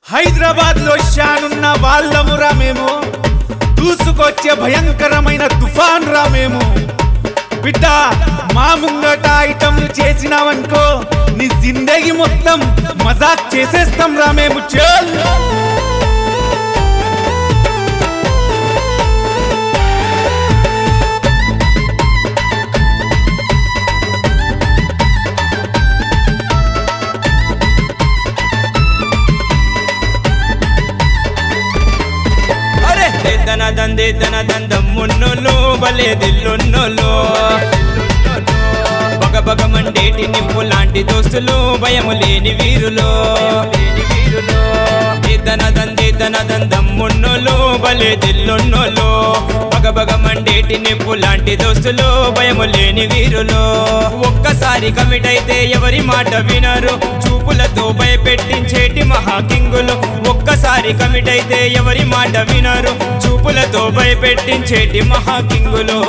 హైదరాబాద్ లో షానున్న వాళ్ళమురా మేము దూసుకొచ్చే భయంకరమైన తుఫాన్ రా మేము బిడ్డ మా ముంగట ఐటమ్లు చేసినావనుకో నీ జిందగీ మొత్తం మజాక్ చేసేస్తాం రా మేము చల్ అరే దేదన దందే దన దందం మున్నోలు భలే దిల్లున్నోలు బగ బగ మండేటి నిప్పు లాంటి దోస్తులు భయము లేని వీరులు దేదన దందే దన దందం మున్నోలు భలే దిల్లున్నోలు బగ బగ మండేటి నిప్పు లాంటి దోస్తులు భయము లేని వీరులు ఒక్కసారి కమిట్ అయితే ఎవరి మాట వినరు చూపులతో భయపెట్టించేటి మహాకింగులు ఒక్కసారి కమిట్ అయితే ఎవరి మాట వినరు చూపులతో భయపెట్టించేటి మహాకింగులు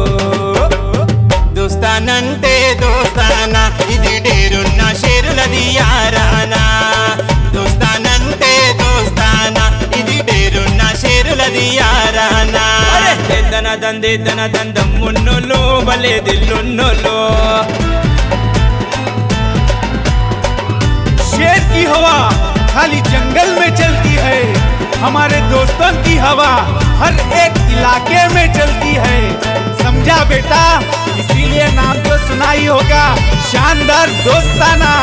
దోస్తానంటే దోస్తానా ఇది డేరున్న షేరులది యారానా దోస్తానంటే దోస్తానా ఇది డేరున్న షేరులది యారానా దన దందే దన దందం మున్నోలు భలే దిల్లున్నోలు शेर की हवा खाली जंगल में चलती है हमारे दोस्तों की हवा हर एक इलाके में चलती है समझा बेटा इसीलिए नाम तो सुना ही होगा शानदार दोस्ताना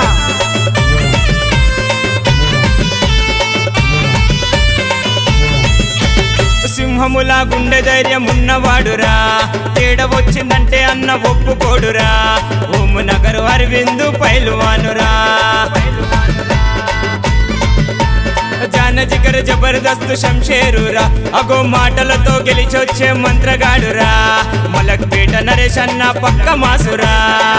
సింహములా గుండె ధైర్యం ఉన్నవాడురా తేడ వచ్చిందంటే అన్న ఒప్పుకోడురా ఓము నగరు అరవిందు పైలువానురా జాన జిగర్ జబర్దస్త్ శంషేరురా అగో మాటలతో గెలిచొచ్చే మంత్రగాడురా మలక్పేట నరేష్ అన్న పక్క మాసురా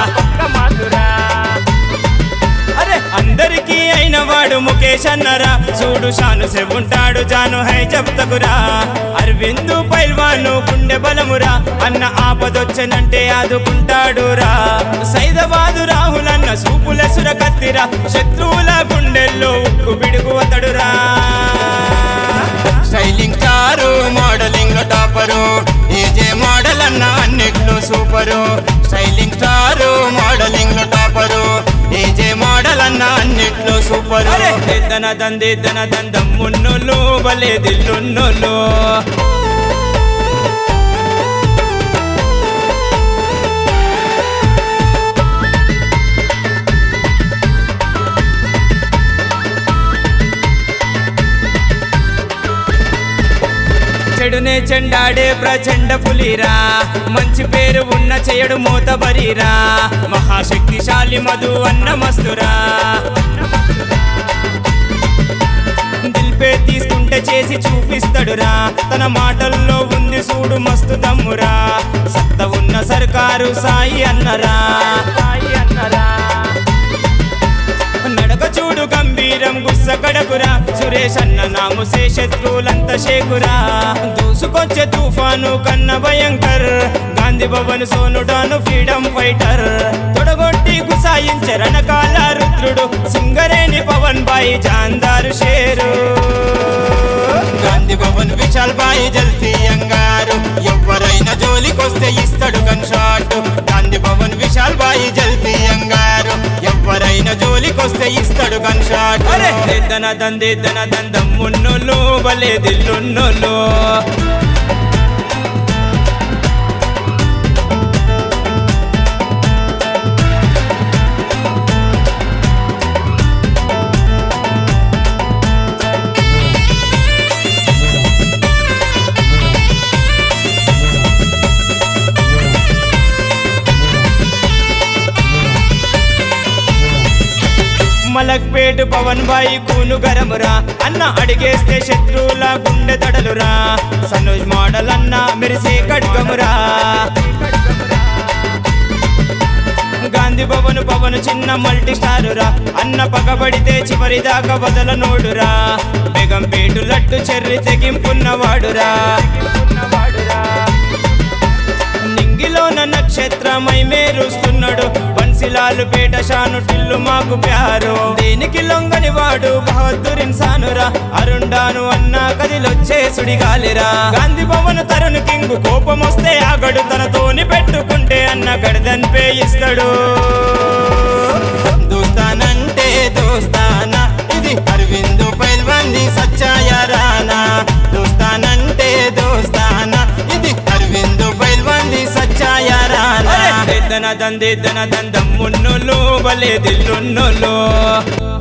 అరే అందరికీ అయిన వాడు ముఖేష్ అన్నరా చూడు షాను సెవుంటాడు జాను హై చెప్తకురా అరవిందు పైల్వాను గుండె బలమురా అన్న ఆపదొచ్చనంటే ఆదుకుంటాడురా సైదవాదు రాహులన్న సూపుల సురకత్తిరా శత్రువుల గుండెల్లో ఉక్కు బిడుగు అతడురా స్టైలింగ్ కారు మోడలింగ్ లో టాపరు ఏజే మోడల్ అన్న అన్నిట్లో సూపరు స్టైలింగ్ స్టారు మోడలింగ్ లో టాపరు ఏజే మోడల్ అన్న అన్నిట్లో సూపరు దన దందే దన దందం మున్నోలు భలే దిల్లున్నోలు చెడునే చెండాడే ప్రచండ పులిరా మంచి పేరు ఉన్న చెయడు మూతబరిరా మహాశక్తిశాలి మధు అన్న మస్తురా దిల్పే తీసుకుంటే చేసి చూపిస్తాడురా తన మాటల్లో ఉంది చూడు మస్తు దమ్మురా సత్త ఉన్న సర్కారు సాయి అన్నరా సాయి అన్నరా నడక చూడు గంభీరం గుస్స కడకురా సురేష్ అన్న నాముసే శత్రువులంత శేకురా దూసుకొచ్చే తుఫాను కన్న భయంకర్ గాంధీ భవన్ సోనుడాను ఫ్రీడమ్ ఫైటర్ తొడగొట్టి గుసాయించే రణకాల రుద్రుడు సింగరేణి పవన్ బాయి జాందారు షేరు గాంధీ భవన్ విశాల్ బాయి జల్తీ అంగారు ఎవరైనా జోలికొస్తే ఇస్తాడు గన్ షాట్ గాంధీ భవన్ విశాల్ బాయి జల్తీ అంగారు ఎవరైనా జోలికొస్తే ఇస్తాడు గన్ షాట్ అరే దన దందే దన దందం మున్నోలు భలే దిల్లున్నోలు మలక్పేట్ పవన్ బాయి కూను గరమురా అన్న అడిగేస్తే శత్రువుల గుండె తడలురా సనోజ్ మోడల్ అన్న మెరిసే ఖడ్గమురా గాంధీ భవన్ పవన్ చిన్న మల్టీ స్టారురా అన్న పగబడితే చివరి దాకా వదల నోడురా బేగంపేటు లడ్డు చెర్రి తెగింపున్నవాడురా నింగిలోన నక్షత్రమై మేరుస్తున్నాడు బన్సీ బన్సిలాలు పేట షాను టిల్లు మాకు ప్యారు దీనికి లొంగని వాడు బహద్దూర్ ఇన్సానురా అరుండాను అన్న కదిలొచ్చే సుడిగాలిరా గాంధీ భవన్ తరుణ్ కింగ్ కోపం వస్తే ఆగడు తనతోని పెట్టుకుంటే అన్న గడదన్ పే ఇస్తాడు దోస్తానంటే దోస్తానా ఇది అరవింద్ పైల్వాన్ని సచ్చాయ రానా దోస్తానంటే దోస్తానా ఇది అరవింద్ పైల్వాన్ని సచ్చాయ రానా దిద్దన దందిద్దన దందం మున్నులు బలే దిల్లున్నులు